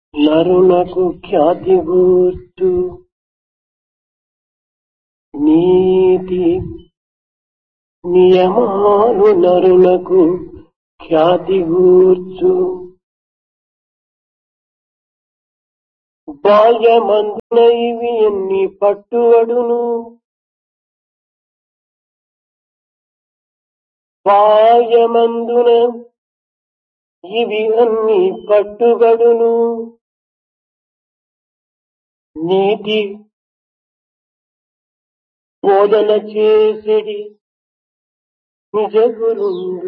నరునకు ఖ్యాతి గూర్చు నీతి నియమాలు నరునకు ఖ్యాతి గూర్చు బాల్యమందున ఇవి ఎన్ని పట్టువడును బాల్యమందున ఇవి అన్ని పట్టుబడును నీతి బోధన చేసిడి నిజ గురుండు